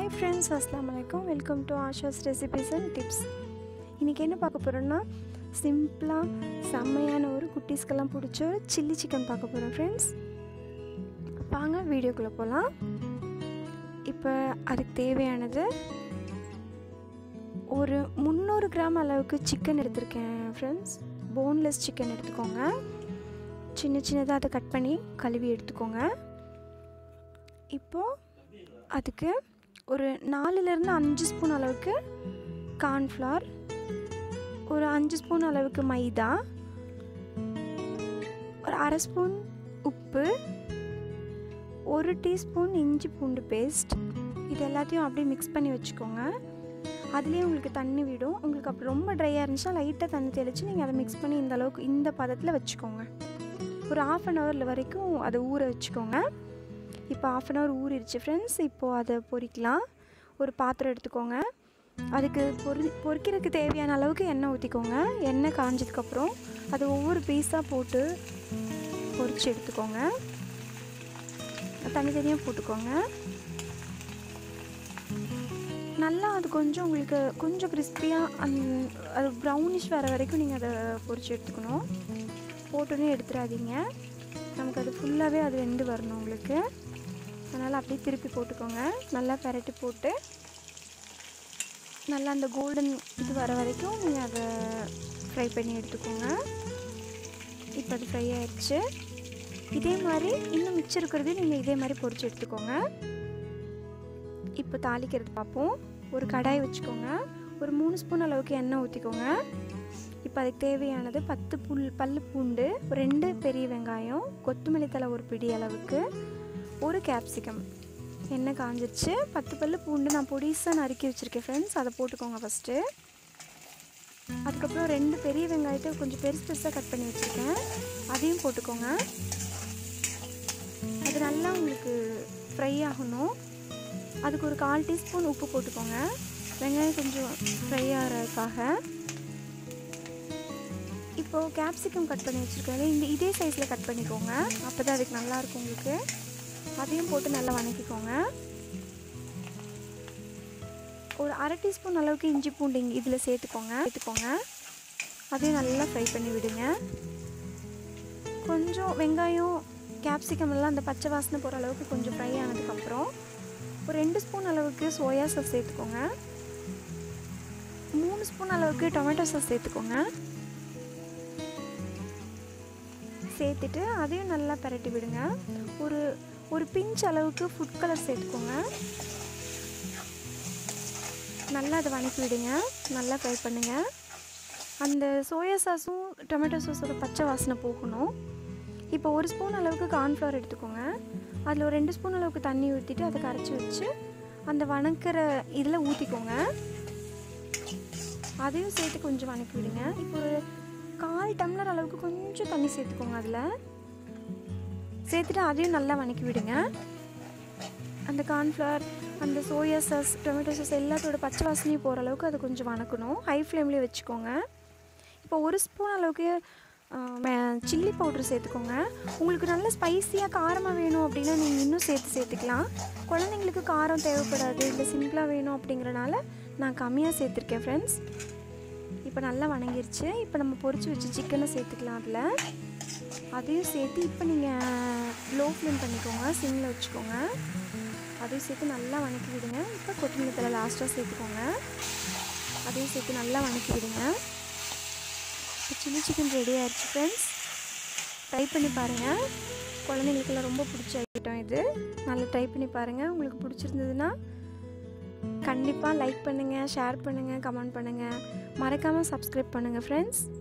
hi friends அஸ்லாம் வலைக்கம் welcome to Asha's recipes and tips இன்றைக்கி என்ன பார்க்க போகிறோன்னா சிம்பிளாக செம்மையான ஒரு குட்டீஸ்க்கெல்லாம் பிடிச்ச ஒரு சில்லி சிக்கன் பார்க்க போகிறோம் ஃப்ரெண்ட்ஸ் வாங்க வீடியோக்குள்ளே போகலாம் இப்போ அதுக்கு தேவையானது ஒரு முந்நூறு கிராம் அளவுக்கு சிக்கன் எடுத்திருக்கேன் ஃப்ரெண்ட்ஸ் போன்லெஸ் சிக்கன் எடுத்துக்கோங்க சின்ன சின்னதாக அதை கட் பண்ணி கழுவி எடுத்துக்கோங்க இப்போது அதுக்கு ஒரு நாலுலேருந்து அஞ்சு ஸ்பூன் அளவுக்கு கார்ன்ஃப்ளவர் ஒரு அஞ்சு ஸ்பூன் அளவுக்கு மைதா ஒரு அரை ஸ்பூன் உப்பு ஒரு டீஸ்பூன் இஞ்சி பூண்டு பேஸ்ட் இது எல்லாத்தையும் அப்படியே மிக்ஸ் பண்ணி வச்சுக்கோங்க அதுலேயே உங்களுக்கு தண்ணி விடும் உங்களுக்கு அப்படி ரொம்ப ட்ரையாக இருந்துச்சுன்னா லைட்டாக தண்ணி தெளித்து நீங்கள் அதை மிக்ஸ் பண்ணி இந்த அளவுக்கு இந்த பதத்தில் வச்சுக்கோங்க ஒரு ஆஃப் அன் ஹவரில் வரைக்கும் அதை ஊற வச்சுக்கோங்க இப்போ ஆஃப் அன் ஹவர் ஊறிடுச்சு ஃப்ரெண்ட்ஸ் இப்போது அதை பொரிக்கலாம் ஒரு பாத்திரம் எடுத்துக்கோங்க அதுக்கு பொரி பொரிக்கிறதுக்கு தேவையான அளவுக்கு எண்ணெய் ஊற்றிக்கோங்க எண்ணெய் காஞ்சதுக்கப்புறம் அது ஒவ்வொரு பீஸாக போட்டு பொரித்து எடுத்துக்கோங்க தனித்தனியாக போட்டுக்கோங்க நல்லா அது கொஞ்சம் உங்களுக்கு கொஞ்சம் கிறிஸ்பியாக அந் அது ப்ரௌனிஷ் வர வரைக்கும் நீங்கள் அதை பொரித்து எடுத்துக்கணும் போட்டோன்னே எடுத்துடாதீங்க நமக்கு அது ஃபுல்லாகவே அது வெந்து வரணும் உங்களுக்கு அதனால் அப்படியே திருப்பி போட்டுக்கோங்க நல்லா பரட்டி போட்டு நல்லா அந்த கோல்டன் இது வர வரைக்கும் நீங்கள் அதை ஃப்ரை பண்ணி எடுத்துக்கோங்க இப்போ அது ஃப்ரை ஆயிடுச்சு இதே மாதிரி இன்னும் மிச்சம் இருக்கிறது நீங்கள் இதே மாதிரி பொரிச்சு எடுத்துக்கோங்க இப்போ தாளிக்கிறது பார்ப்போம் ஒரு கடாய் வச்சுக்கோங்க ஒரு மூணு ஸ்பூன் அளவுக்கு எண்ணெய் ஊற்றிக்கோங்க இப்போ அதுக்கு தேவையானது பத்து புல் பல் பூண்டு ரெண்டு பெரிய வெங்காயம் கொத்தமல்லி தலை ஒரு பிடி அளவுக்கு ஒரு கேப்சிகம் எண்ணெய் காஞ்சிருச்சு பத்து பல் பூண்டு நான் பொடிசாக நறுக்கி வச்சுருக்கேன் ஃப்ரெண்ட்ஸ் அதை போட்டுக்கோங்க ஃபஸ்ட்டு அதுக்கப்புறம் ரெண்டு பெரிய வெங்காயத்தை கொஞ்சம் பெருசு பெருசாக கட் பண்ணி வச்சுருக்கேன் அதையும் போட்டுக்கோங்க அது நல்லா உங்களுக்கு ஃப்ரை ஆகணும் அதுக்கு ஒரு கால் டீஸ்பூன் உப்பு போட்டுக்கோங்க வெங்காயம் கொஞ்சம் ஃப்ரை ஆகிறதுக்காக இப்போது கேப்சிகம் கட் பண்ணி வச்சுருக்கேன் இந்த இதே சைஸில் கட் பண்ணிக்கோங்க அப்போ தான் அதுக்கு நல்லாயிருக்கும் உங்களுக்கு அதையும் போட்டு நல்லா வணக்கிக்கோங்க ஒரு அரை டீஸ்பூன் அளவுக்கு இஞ்சி பூண்டு இங்கே இதில் சேர்த்துக்கோங்க சேர்த்துக்கோங்க அதையும் நல்லா ஃப்ரை பண்ணி விடுங்க கொஞ்சம் வெங்காயம் கேப்சிகம் எல்லாம் அந்த பச்சை வாசனை போகிற அளவுக்கு கொஞ்சம் ஃப்ரை ஆனதுக்கப்புறம் ஒரு ரெண்டு ஸ்பூன் அளவுக்கு சோயா சாஸ் சேர்த்துக்கோங்க மூணு ஸ்பூன் அளவுக்கு டொமேட்டோ சாஸ் சேர்த்துக்கோங்க சேர்த்துட்டு அதையும் நல்லா பரட்டி விடுங்க ஒரு ஒரு பிஞ்ச் அளவுக்கு ஃபுட் கலர் சேர்த்துக்கோங்க நல்லா அதை வணக்கி விடுங்க நல்லா ஃப்ரை பண்ணுங்கள் அந்த சோயா சாஸும் டொமேட்டோ சாஸோட பச்சை வாசனை போகணும் இப்போ ஒரு ஸ்பூன் அளவுக்கு கார்ன்ஃப்ளவர் எடுத்துக்கோங்க அதில் ஒரு ரெண்டு ஸ்பூன் அளவுக்கு தண்ணி ஊற்றிட்டு அதை கரைச்சி வச்சு அந்த வணக்கிற இதில் ஊற்றிக்கோங்க அதையும் சேர்த்து கொஞ்சம் வணக்கி விடுங்க இப்போ ஒரு கால் டம்ளர் அளவுக்கு கொஞ்சம் தண்ணி சேர்த்துக்கோங்க அதில் சேர்த்துட்டு அதையும் நல்லா வணக்கி விடுங்க அந்த கார்ன்ஃப்ளவர் அந்த சோயா சாஸ் டொமேட்டோ சாஸ் எல்லாத்தோட பச்சை வாசனையும் போகிற அளவுக்கு அதை கொஞ்சம் வணக்கணும் ஹை ஃப்ளேம்லேயே வச்சுக்கோங்க இப்போ ஒரு ஸ்பூன் அளவுக்கு சில்லி பவுட்ரு சேர்த்துக்கோங்க உங்களுக்கு நல்ல ஸ்பைஸியாக காரமாக வேணும் அப்படின்னா நீங்கள் இன்னும் சேர்த்து சேர்த்துக்கலாம் குழந்தைங்களுக்கு காரம் தேவைப்படாது இல்லை சிம்பிளாக வேணும் அப்படிங்கிறனால நான் கம்மியாக சேர்த்துருக்கேன் ஃப்ரெண்ட்ஸ் இப்போ நல்லா வணங்கிருச்சு இப்போ நம்ம பொரிச்சு வச்சு சிக்கனை சேர்த்துக்கலாம் அதில் அதையும் சேர்த்து இப்போ நீங்கள் லோ ஃப்ளேம் பண்ணிக்கோங்க சிம்மில் வச்சுக்கோங்க அதையும் சேர்த்து நல்லா வணக்கி விடுங்க இப்போ கொத்தமல்லி தலை லாஸ்ட்டாக சேர்த்துக்கோங்க அதையும் சேர்த்து நல்லா வணக்கி விடுங்க இப்போ சில்லி சிக்கன் ரெடி ஆயிடுச்சு ஃப்ரெண்ட்ஸ் ட்ரை பண்ணி பாருங்கள் குழந்தைங்களுக்கெல்லாம் ரொம்ப பிடிச்ச ஐட்டம் இது நல்லா ட்ரை பண்ணி பாருங்கள் உங்களுக்கு பிடிச்சிருந்ததுன்னா கண்டிப்பாக லைக் பண்ணுங்கள் ஷேர் பண்ணுங்கள் கமெண்ட் பண்ணுங்கள் மறக்காமல் சப்ஸ்கிரைப் பண்ணுங்கள் ஃப்ரெண்ட்ஸ்